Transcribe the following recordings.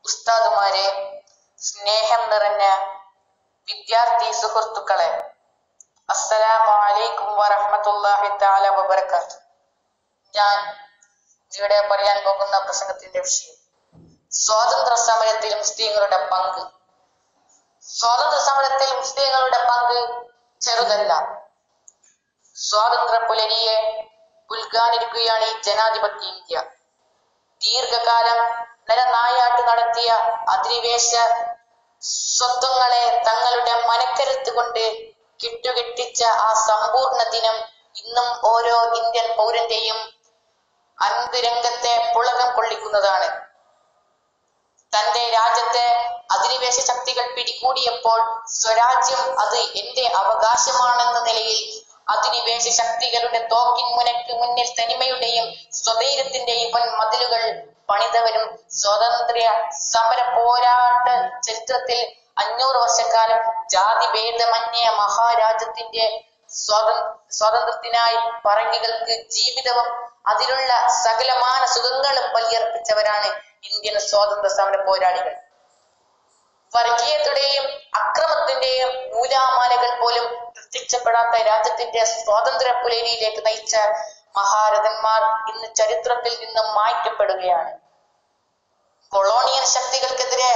ഉസ്താദുമാരെ സ്നേഹം നിറഞ്ഞ വിദ്യാർത്ഥി സുഹൃത്തുക്കളെ അസ്സലാമു അലൈക്കും വറഹ്മത്തുള്ളാഹി തആല വബറകാത്ത് ഞാൻ ഇവിടെ പറയാൻ പോകുന്ന പ്രസംഗത്തിന്റെ വിഷയം സ്വാതന്ത്ര്യ സമരത്തിൽ മുസ്ലിങ്ങളുടെ പങ്ക് സ്വാതന്ത്ര്യ സമരത്തിൽ മുസ്ലിങ്ങളുടെ പങ്ക് ചെറുതല്ല സ്വാതന്ത്ര്യ പുലരിയെ പുൽകാനിരിക്കുകയാണ് ഈ ജനാധിപത്യ ഇന്ത്യ ദീർഘകാലം നിലനായാട്ട് നടത്തിയ അധിനിവേശ സ്വത്വങ്ങളെ തങ്ങളുടെ മനക്കരുത്ത് കൊണ്ട് കിട്ടുകെട്ടിച്ച ആ സമ്പൂർണ്ണ ദിനം ഇന്നും ഓരോ ഇന്ത്യൻ പൗരന്റെയും അന്തരംഗത്തെ പുളകം കൊള്ളിക്കുന്നതാണ് തന്റെ രാജ്യത്തെ അധിനിവേശ ശക്തികൾ പിടികൂടിയപ്പോൾ സ്വരാജ്യം അത് എന്റെ അവകാശമാണെന്ന നിലയിൽ അധിനിവേശ ശക്തികളുടെ തോക്കിൻ മുനക്ക് മുന്നിൽ തനിമയുടെയും സ്വധൈര്യത്തിന്റെയും വൻ മതിലുകൾ പണിതവരും സ്വാതന്ത്ര്യ സമര പോരാട്ട ചരിത്രത്തിൽ അഞ്ഞൂറ് വർഷക്കാലം ജാതി ഭേദമന്യ മഹാരാജ്യത്തിന്റെ സ്വാതന്ത്ര്യ സ്വാതന്ത്ര്യത്തിനായി പറങ്കികൾക്ക് ജീവിതവും അതിലുള്ള സകലമാന സുഖങ്ങളും ബലിയർപ്പിച്ചവരാണ് ഇന്ത്യൻ സ്വാതന്ത്ര്യ സമര പോരാളികൾ വർഗീയതയുടെയും അക്രമത്തിന്റെയും നൂലാമാലകൾ പോലും പ്രത്യക്ഷപ്പെടാത്ത രാജ്യത്തിന്റെ സ്വാതന്ത്ര്യ പുലരിയിലേക്ക് നയിച്ച മഹാരഥന്മാർ ഇന്ന് ചരിത്രത്തിൽ നിന്നും മായ്ക്കപ്പെടുകയാണ് കൊളോണിയൽ ശക്തികൾക്കെതിരെ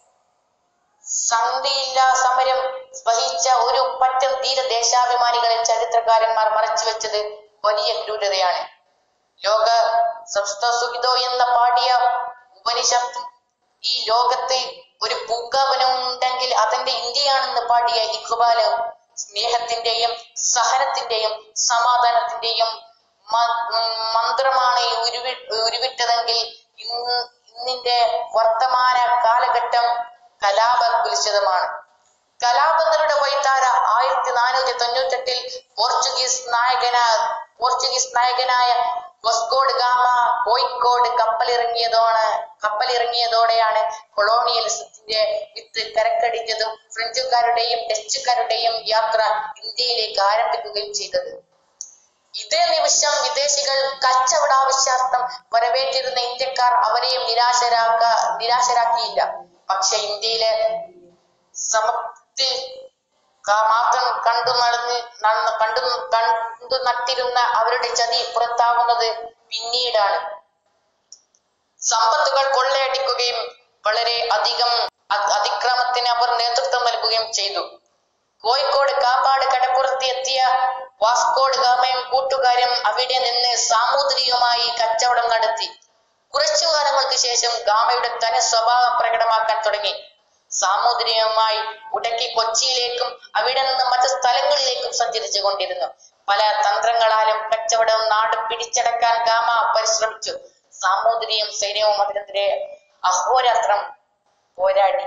സന്ധിയില്ലാ സമരം വഹിച്ച ഒരു പറ്റം ധീര ദേശാഭിമാനികളെ ചരിത്രകാരന്മാർ മറച്ചുവെച്ചത് വലിയ ക്രൂരതയാണ് ലോക സംസ്ഥസുഖിതോ എന്ന പാടിയ ഉപനിഷത്തും ഈ ലോകത്ത് ഒരു പൂങ്കാവനം ഉണ്ടെങ്കിൽ അതെന്റെ ഇന്ത്യയാണെന്ന് പാടിയ ഇഖ്ബാല് സ്നേഹത്തിന്റെയും സഹനത്തിന്റെയും സമാധാനത്തിന്റെയും മന്ത്രമാണ് ഉരുവി ഉരുവിട്ടതെങ്കിൽ ഇന്ന് ഇന്നിന്റെ വർത്തമാന കാലഘട്ടം കലാപ കുലിശിതമാണ് കലാപങ്ങളുടെ വൈത്താര ആയിരത്തി നാനൂറ്റി തൊണ്ണൂറ്റെട്ടിൽ പോർച്ചുഗീസ് നായകന പോർച്ചുഗീസ് നായകനായ വസ്കോഡ് ഗാമ കോഴിക്കോട് കപ്പലിറങ്ങിയതോണ് കപ്പലിറങ്ങിയതോടെയാണ് കൊളോണിയലിസത്തിന്റെ വിത്ത് കരക്കടിഞ്ഞതും ഫ്രഞ്ചുകാരുടെയും ഡച്ചുകാരുടെയും യാത്ര ഇന്ത്യയിലേക്ക് ആരംഭിക്കുകയും ചെയ്തത് ഇതേ നിമിഷം വിദേശികൾ കച്ചവടാവശ്യാർത്ഥം വരവേറ്റിരുന്ന ഇന്ത്യക്കാർ അവരെയും നിരാശരാക്ക നിരാശരാക്കിയില്ല പക്ഷെ ഇന്ത്യയിലെ സമത്തിൽ മാത്രം കണ്ടു നടന്ന് കണ്ടു കണ്ടു നട്ടിരുന്ന അവരുടെ ചതി പുറത്താവുന്നത് പിന്നീടാണ് സമ്പത്തുകൾ കൊള്ളയടിക്കുകയും വളരെ അധികം അതിക്രമത്തിന് അവർ നേതൃത്വം നൽകുകയും ചെയ്തു കോഴിക്കോട് കാപ്പാട് കടപ്പുറത്ത് എത്തിയ വാസ്കോഡ് ഗാമയും കൂട്ടുകാരും അവിടെ നിന്ന് സാമൂതിരിയുമായി കച്ചവടം നടത്തി കുറച്ചു കാലങ്ങൾക്ക് ശേഷം ഗാമയുടെ തന സ്വഭാവം പ്രകടമാക്കാൻ തുടങ്ങി സാമൂതിരിയുമായി ഉടക്കി കൊച്ചിയിലേക്കും അവിടെ നിന്ന് മറ്റു സ്ഥലങ്ങളിലേക്കും സഞ്ചരിച്ചു കൊണ്ടിരുന്നു പല തന്ത്രങ്ങളാലും കച്ചവടം നാട് പിടിച്ചടക്കാൻ ഗാമ പരിശ്രമിച്ചു സാമൂതിരിയും സൈന്യവും അതിനെതിരെ അഹോരാത്രം പോരാടി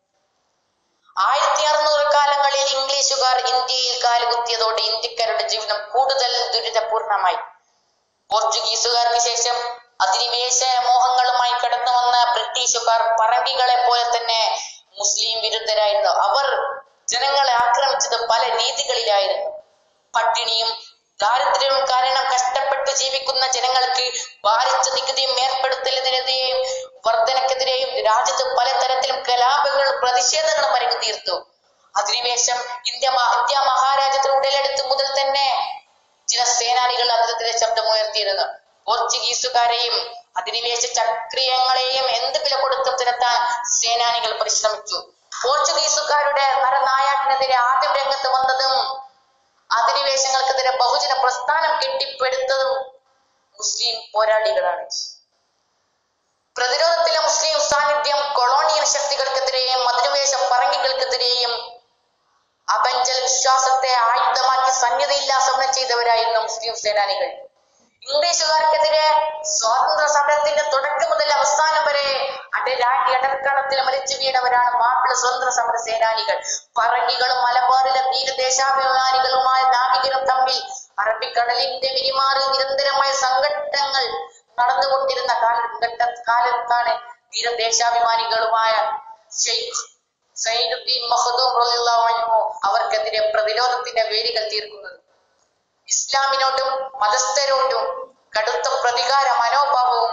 ആയിരത്തി അറുന്നൂറ് കാലങ്ങളിൽ ഇംഗ്ലീഷുകാർ ഇന്ത്യയിൽ കാലുകുത്തിയതോടെ ഇന്ത്യക്കാരുടെ ജീവിതം കൂടുതൽ ദുരിതപൂർണമായി പോർച്ചുഗീസുകാർക്ക് ശേഷം അധിനിവേശ മോഹങ്ങളുമായി കടന്നു വന്ന ബ്രിട്ടീഷുകാർ പറങ്കികളെ പോലെ തന്നെ മുസ്ലിം വിരുദ്ധരായിരുന്നു അവർ ജനങ്ങളെ ആക്രമിച്ചത് പല രീതികളിലായിരുന്നു പട്ടിണിയും ദാരിദ്ര്യവും കാരണം കഷ്ടപ്പെട്ട് ജീവിക്കുന്ന ജനങ്ങൾക്ക് ഭാരിച്ച നികുതിയും ഏർപ്പെടുത്തലിനെതിരെയും വർധനക്കെതിരെയും രാജ്യത്ത് പലതരത്തിലും കലാപങ്ങളും പ്രതിഷേധങ്ങളും അരങ്ങു തീർത്തു അധിനിവേശം ഇന്ത്യ ഇന്ത്യ മഹാരാജ്യത്തിന് ഉടലെടുത്ത് മുതൽ തന്നെ ചില സേനാനികൾ അതിനെതിരെ ശബ്ദമുയർത്തിയിരുന്നു പോർച്ചുഗീസുകാരെയും അധിനിവേശ ചക്രിയങ്ങളെയും എന്ത് വില കൊടുത്തും തിരത്താൻ സേനാനികൾ പരിശ്രമിച്ചു പോർച്ചുഗീസുകാരുടെ നരനായാട്ടിനെതിരെ ആദ്യം രംഗത്ത് വന്നതും അധിനിവേശങ്ങൾക്കെതിരെ ബഹുജന പ്രസ്ഥാനം കെട്ടിപ്പടുത്തതും മുസ്ലിം പോരാളികളാണ് പ്രതിരോധത്തിലെ മുസ്ലിം സാന്നിധ്യം കൊളോണിയൽ ശക്തികൾക്കെതിരെയും അധിനിവേശ പറങ്കികൾക്കെതിരെയും അപഞ്ചൽ വിശ്വാസത്തെ ആയുധമാക്കി സന്യതയില്ലാ സമരം ചെയ്തവരായിരുന്നു മുസ്ലിം സേനാനികൾ ഇംഗ്ലീഷുകാർക്കെതിരെ സ്വാതന്ത്ര്യ സമരത്തിന്റെ തുടക്കം മുതൽ അവസാനം വരെ അടരാട്ടി അടർക്കളത്തിൽ മരിച്ചു വീണവരാണ് മാപ്പിള സ്വതന്ത്ര സമര സേനാനികൾ പറങ്കികളും മലബാറിലെ ധീരദേശാഭിമാനികളുമായ നാവികരും തമ്മിൽ അറബിക്കടലിന്റെ വിരിമാറിൽ നിരന്തരമായ സംഘട്ടങ്ങൾ നടന്നുകൊണ്ടിരുന്ന കാലഘട്ട കാലത്താണ് ധീരദേശാഭിമാനികളുമായ ഷെയ്ഖ് സൈനുദ്ദീൻ മഹദൂം റളിയല്ലാഹു അവർക്കെതിരെ പ്രതിരോധത്തിന്റെ വേലികൾ തീർക്കുന്നത് ഇസ്ലാമിനോടും മതസ്ഥരോടും കടുത്ത പ്രതികാര മനോഭാവവും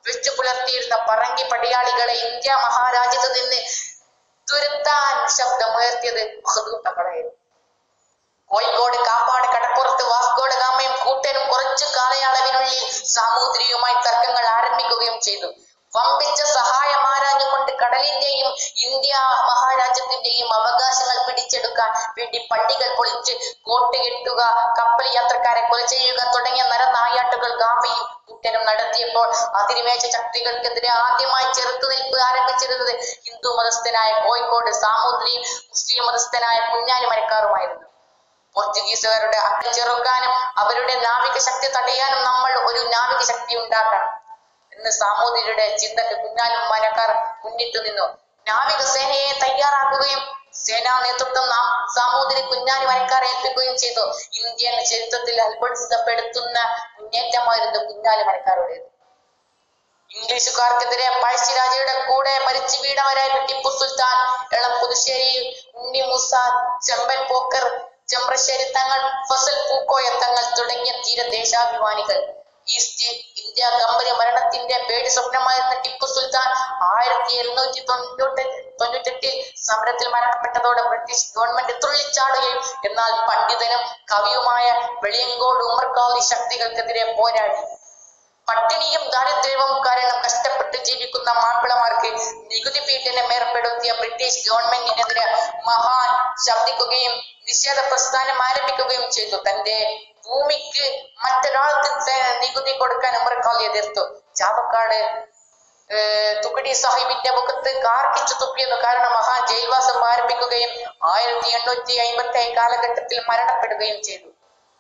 വെച്ചു പുലർത്തിയിരുന്ന പറങ്കി പടയാളികളെ ഇന്ത്യ മഹാരാജ്യത്ത് നിന്ന് തുരുത്താൻ ശബ്ദമുയർത്തിയത് മഹദൂം തങ്ങളായിരുന്നു കോഴിക്കോട് കാപ്പാട് കടപ്പുറത്ത് വാസ്കോട് ഗാമയും കൂട്ടനും കുറച്ചു കാലയളവിനുള്ളിൽ സാമൂതിരിയുമായി തർക്കങ്ങൾ ആരംഭിക്കുകയും ചെയ്തു വമ്പിച്ച സഹായം ആരാഞ്ഞുകൊണ്ട് കടലിന്റെയും ഇന്ത്യ മഹാരാജ്യത്തിന്റെയും അവകാശങ്ങൾ പിടിച്ചെടുക്കാൻ വേണ്ടി പള്ളികൾ പൊളിച്ച് കോട്ട് കെട്ടുക കപ്പൽ യാത്രക്കാരെ കൊല ചെയ്യുക തുടങ്ങിയ നരനായാട്ടുകൾ ഗാമയും കൂട്ടനും നടത്തിയപ്പോൾ അധിനിവേശ ശക്തികൾക്കെതിരെ ആദ്യമായി ചെറുത്തുനിൽപ്പ് ആരംഭിച്ചിരുന്നത് ഹിന്ദു മതസ്ഥനായ കോഴിക്കോട് സാമൂതിരിയും മുസ്ലിം മതസ്ഥനായ കുഞ്ഞാലി മരക്കാറുമായിരുന്നു പോർച്ചുഗീസുകാരുടെ അക്രമം ചെറുക്കാനും അവരുടെ നാവിക ശക്തി തടയാനും നമ്മൾ ഒരു നാവിക ശക്തി ഉണ്ടാക്കണം എന്ന് സാമൂതിരിയുടെ ചിന്തക്ക് കുഞ്ഞാലും മനക്കാർ മുന്നിട്ട് നിന്നു നാവിക സേനയെ തയ്യാറാക്കുകയും സേനാ നേതൃത്വം നാം സാമൂതിരി കുഞ്ഞാലി വനക്കാരെ ഏൽപ്പിക്കുകയും ചെയ്തു ഇന്ത്യൻ ചരിത്രത്തിൽ അത്ഭുതപ്പെടുത്തുന്ന മുന്നേറ്റമായിരുന്നു കുഞ്ഞാലി വനക്കാരുടേത് ഇംഗ്ലീഷുകാർക്കെതിരെ പഴശ്ശിരാജയുടെ കൂടെ മരിച്ചു വീണവരായിരുന്നു ടിപ്പു സുൽത്താൻ ഇളം പുതുശ്ശേരി ഉണ്ണി മൂസ ചെമ്പൻ പോക്കർ ചെമ്പ്രശ്ശേരി തങ്ങൾ ഫസൽ പൂക്കോയ തങ്ങൾ തുടങ്ങിയ തീരദേശാഭിമാനികൾ ഈസ്റ്റ് ഇന്ത്യ കമ്പനി മരണത്തിന്റെ പേടി സ്വപ്നമായിരുന്ന ടിപ്പു സുൽത്താൻ ആയിരത്തി എഴുന്നൂറ്റി തൊണ്ണൂറ്റി തൊണ്ണൂറ്റെട്ടിൽ സമരത്തിൽ മരണപ്പെട്ടതോടെ ബ്രിട്ടീഷ് ഗവൺമെന്റ് തുള്ളിച്ചാടുകയും എന്നാൽ പണ്ഡിതനും കവിയുമായ വെളിയങ്കോട് ഉമ്മർകാലി ശക്തികൾക്കെതിരെ പോരാടി പട്ടിണിയും ദാരിദ്ര്യവും കാരണം കഷ്ടപ്പെട്ട് ജീവിക്കുന്ന മാപ്പിളമാർക്ക് നികുതി പീഠനം ഏർപ്പെടുത്തിയ ബ്രിട്ടീഷ് ഗവൺമെന്റിനെതിരെ മഹാൻ ശബ്ദിക്കുകയും നിഷേധ പ്രസ്ഥാനം ആരംഭിക്കുകയും ചെയ്തു തന്റെ ഭൂമിക്ക് മറ്റൊരാൾക്ക് സേ- നികുതി കൊടുക്കാൻ ഉമർഖാലി എതിർത്തു ചാവക്കാട് ഏർ തുകടി സാഹിബിന്റെ മുഖത്ത് കാർക്കിച്ചു തുപ്പിയെന്നു കാരണം മഹാൻ ജയിൽവാസം ആരംഭിക്കുകയും ആയിരത്തി എണ്ണൂറ്റി അമ്പത്തി കാലഘട്ടത്തിൽ മരണപ്പെടുകയും ചെയ്തു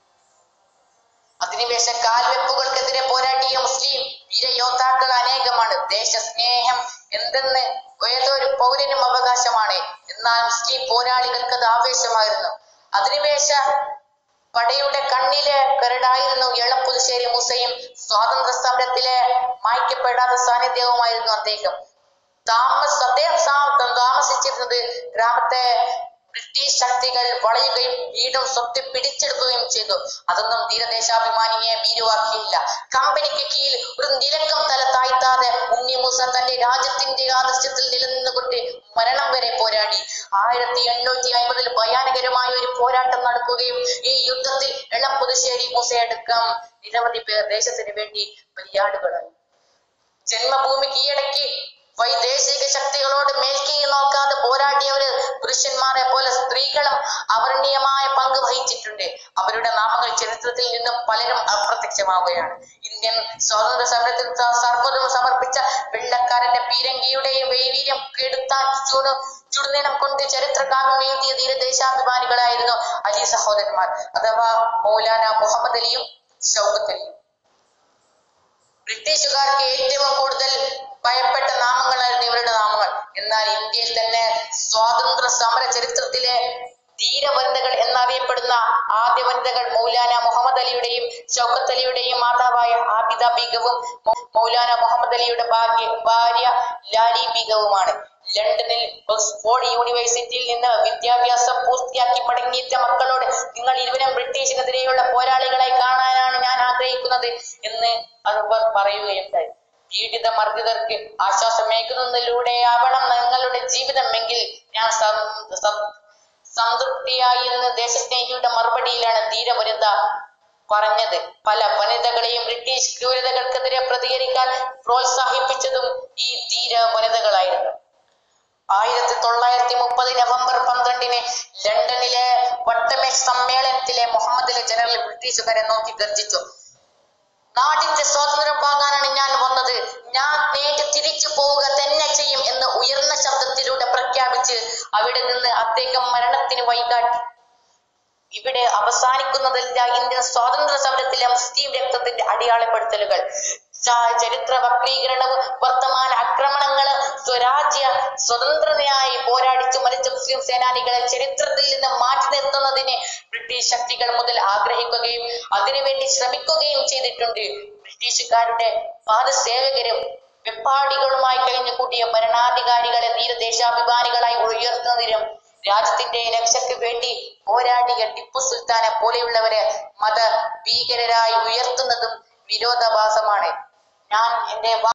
അധിനിവേശ കാൽവെപ്പുകൾക്കെതിരെ പോരാടിയ മുസ്ലിം വീരയോദ്ധാക്കൾ അനേകമാണ് ദേശസ്നേഹം എന്തെന്ന് ഏതൊരു പൗരനും അവകാശമാണ് എന്നാൽ മുസ്ലിം പോരാളികൾക്ക് അത് ആവേശമായിരുന്നു അധിനിവേശ പടയുടെ കണ്ണിലെ കരടായിരുന്നു എളപ്പുതുശ്ശേരി മൂസയും സ്വാതന്ത്ര്യ സമരത്തിലെ മായ്ക്കപ്പെടാത്ത സാന്നിധ്യവുമായിരുന്നു അദ്ദേഹം താമസ അദ്ദേഹം സാ- താമസിച്ചിരുന്നത് ഗ്രാമത്തെ ബ്രിട്ടീഷ് ശക്തികൾ വളയുകയും വീടും സ്വത്ത് പിടിച്ചെടുക്കുകയും ചെയ്തു അതൊന്നും ധീരദേശാഭിമാനിയെ ഭീരുവാക്കിയില്ല കമ്പനിക്ക് കീഴിൽ ഒരു നിലക്കം തല താഴ്ത്താതെ ഉണ്ണിമൂസ തന്റെ രാജ്യത്തിന്റെ ആദർശത്തിൽ നിലനിന്നുകൊണ്ട് മരണം വരെ പോരാടി ആയിരത്തി എണ്ണൂറ്റി അമ്പതിൽ ഭയാനകരമായ ഒരു പോരാട്ടം നടക്കുകയും ഈ യുദ്ധത്തിൽ എളം പുതുശ്ശേരി മൂസയടക്കം നിരവധി പേർ ദേശത്തിന് വേണ്ടി ബലിയാടുകളായി ജന്മഭൂമി കീഴടക്കി വൈദേശിക ശക്തികളോട് മേൽക്കൈ നോക്കാതെ പോരാടിയവര് പുരുഷന്മാരെ പോലെ സ്ത്രീകളും അവർണീയമായ പങ്ക് വഹിച്ചിട്ടുണ്ട് അവരുടെ നാമങ്ങൾ ചരിത്രത്തിൽ നിന്നും പലരും അപ്രത്യക്ഷമാവുകയാണ് ഇന്ത്യൻ സ്വാതന്ത്ര്യ സമരത്തിൽ സ- സർവ്വതും സമർപ്പിച്ച വെള്ളക്കാരന്റെ പീരങ്കിയുടെയും വൈവീര്യം കെടുത്താൻ ചുടു ചുടുനിണം കൊണ്ട് ചരിത്രകാവ്യം എഴുതിയ ധീരദേശാഭിമാനികളായിരുന്നു അലി സഹോദരന്മാർ അഥവാ മൗലാന മുഹമ്മദ് അലിയും ഷൗക്കത്ത് അലിയും ബ്രിട്ടീഷുകാർക്ക് ഏറ്റവും കൂടുതൽ ഭയപ്പെട്ട നാമങ്ങളായിരുന്നു ഇവരുടെ നാമങ്ങൾ എന്നാൽ ഇന്ത്യയിൽ തന്നെ സ്വാതന്ത്ര്യ സമര ചരിത്രത്തിലെ ധീര വനിതകൾ എന്നറിയപ്പെടുന്ന ആദ്യ വനിതകൾ മൗലാന മുഹമ്മദ് അലിയുടെയും ഷൗക്കത്ത് അലിയുടെയും മാതാവായ ആബിദ ബീഗവും മൗ- മൗലാന മുഹമ്മദ് അലിയുടെ ഭാഗ്യ ഭാര്യ ലാലി ബീഗവുമാണ് ലണ്ടനിൽ ഓക്സ്ഫോർഡ് യൂണിവേഴ്സിറ്റിയിൽ നിന്ന് വിദ്യാഭ്യാസം പൂർത്തിയാക്കി മടങ്ങിയെത്തിയ മക്കളോട് നിങ്ങൾ ഇരുവരും ബ്രിട്ടീഷിനെതിരെയുള്ള പോരാളികളായി കാണാനാണ് ഞാൻ ആഗ്രഹിക്കുന്നത് എന്ന് അവർ പറയുകയുണ്ടായി പീഡിത മർദ്ദിതർക്ക് ആശ്വാസമേകുന്നതിലൂടെയാവണം നിങ്ങളുടെ ജീവിതമെങ്കിൽ ഞാൻ സം- സം- സംതൃപ്തിയായി എന്ന് ദേശസ്നേഹിയുടെ മറുപടിയിലാണ് ധീരവനിത പറഞ്ഞത് പല വനിതകളെയും ബ്രിട്ടീഷ് ക്രൂരതകൾക്കെതിരെ പ്രതികരിക്കാൻ പ്രോത്സാഹിപ്പിച്ചതും ഈ ധീര വനിതകളായിരുന്നു ആയിരത്തി തൊള്ളായിരത്തി മുപ്പത് നവംബർ പന്ത്രണ്ടിന് ലണ്ടനിലെ വട്ടമേശ് സമ്മേളനത്തിലെ മുഹമ്മദ് അലി ജനറൽ ബ്രിട്ടീഷുകാരെ നോക്കി ഗർജിച്ചു നാടിന്റെ സ്വാതന്ത്ര്യം വാങ്ങാനാണ് ഞാൻ വന്നത് ഞാൻ നേരിട്ട് തിരിച്ചു പോവുക തന്നെ ചെയ്യും എന്ന് ഉയർന്ന ശബ്ദത്തിലൂടെ പ്രഖ്യാപിച്ച് അവിടെ നിന്ന് അദ്ദേഹം മരണത്തിന് വൈകാട്ടി ഇവിടെ അവസാനിക്കുന്നതല്ല ഇന്ത്യൻ സ്വാതന്ത്ര്യ സമരത്തിലെ മുസ്ലിം രക്തത്തിന്റെ അടിയാളപ്പെടുത്തലുകൾ ച- ചരിത്ര വക്രീകരണവും വർത്തമാന ആക്രമണങ്ങളും സ്വരാജ്യ സ്വതന്ത്രനായി പോരാടിച്ചു മരിച്ച മുസ്ലിം സേനാനികളെ ചരിത്രത്തിൽ നിന്ന് മാറ്റി നിർത്തുന്നതിന് ബ്രിട്ടീഷ് ശക്തികൾ മുതൽ ആഗ്രഹിക്കുകയും അതിനുവേണ്ടി ശ്രമിക്കുകയും ചെയ്തിട്ടുണ്ട് ബ്രിട്ടീഷുകാരുടെ പാദസേവകരും വെപ്പാടികളുമായി കഴിഞ്ഞു കൂട്ടിയ ഭരണാധികാരികളെ ധീരദേശാഭിമാനികളായി ഉയർത്തുന്നതിനും രാജ്യത്തിന്റെ രക്ഷയ്ക്ക് വേണ്ടി പോരാടിയ ടിപ്പു സുൽത്താനെ പോലെയുള്ളവരെ മത ഭീകരരായി ഉയർത്തുന്നതും വിരോധാഭാസമാണ് ഞാൻ എന്റെ വാ-